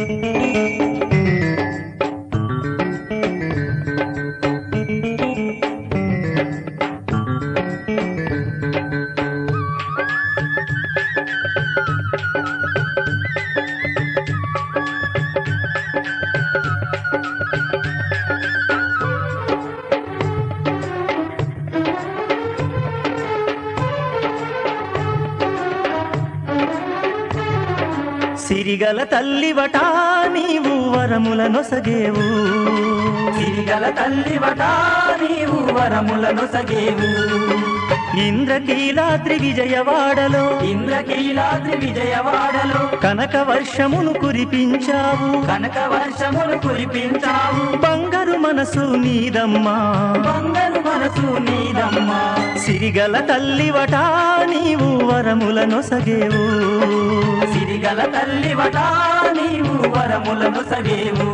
సిరిగల తల్లివట నీవు వరముల నొసగేవు సిరిగల తల్లివట నీవు వరములను సగేవు ఇంద్రకీలాద్రి విజయవాడలో ఇంద్రకీలాద్రి విజయవాడలో కనక వర్షమును కురిపించావు కనక వర్షములు కురిపించావు బంగారు మనసు నీదమ్మా బంగారు మనసు నీదమ్మా సిరిగల తల్లివట నీవు వరముల నొసగేవు సిరిగల తల్లివట నీవు వరములను సగేవు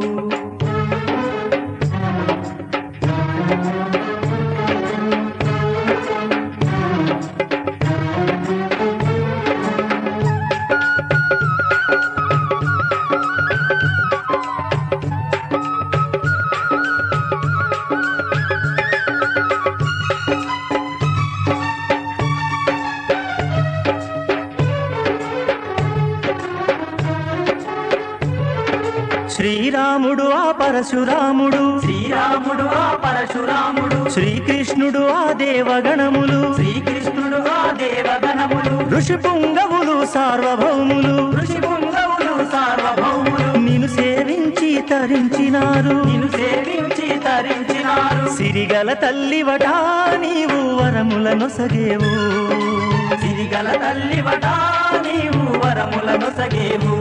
శ్రీరాముడు ఆ పరశురాముడు శ్రీరాముడు ఆ పరశురాముడు శ్రీకృష్ణుడు ఆ దేవగణములు శ్రీకృష్ణుడు ఆ దేవగణములు ఋషి పుంగవులు సార్వభౌములు ఋషి పుంగవులు సార్వభౌములు నిన్ను సేవించి తరించినారు నిన్ను సేవించి తరించినారు సిరిగల తల్లివట నీవు వరముల నొసగేవు సిరిగల తల్లివట నీవు వరములను సగేవు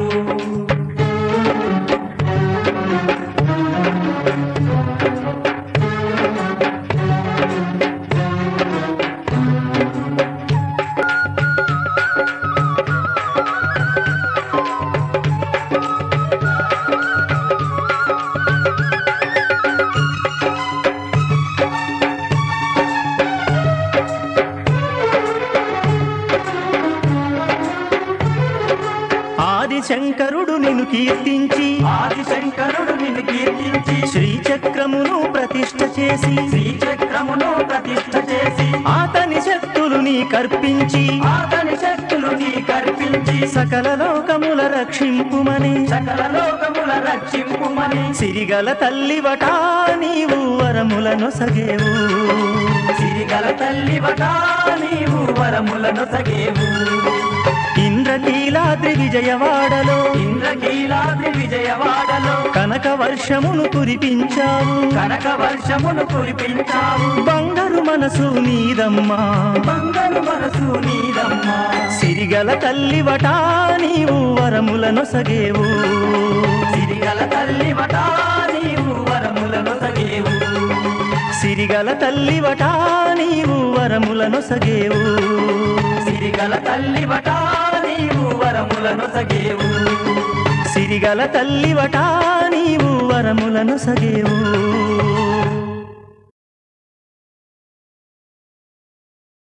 ఆదిశంకరుడు నిన్ను కీర్తించి ఆదిశంకరుడు నిన్ను కీర్తించి శ్రీచక్రమును ప్రతిష్ఠ చేసి శ్రీచక్రమును ప్రతిష్ఠ చేసి ఆతని శక్తులు నీ కర్పించి ఆతని శక్తులు నీ కల్పించి సకల లోకముల రక్షింపుమని సకల లోకముల రక్షింపుమని సిరిగల తల్లివట నీవు వరముల నొసగేవు సిరిగల తల్లివట నీవు వరములను సగేవు ఇంద్రకీలాద్రి విజయవాడలో ఇంద్రకీలాద్రి విజయవాడలో కనక వర్షమును కురిపించావు కనక వర్షమును కురిపించావు బంగారు మనసు నీదమ్మా బంగారు మనసు నీదమ్మా సిరిగల తల్లివట నీవు వరముల నొసగేవు సిరిగల తల్లివట నీవు వరములను సగేవు సిరిగల తల్లివట నీవు వరముల నొసగేవు సిరిగల తల్లివట నీవు వరములను సగేవు సిరిగల తల్లివట నీవు వరముల నొసగేవు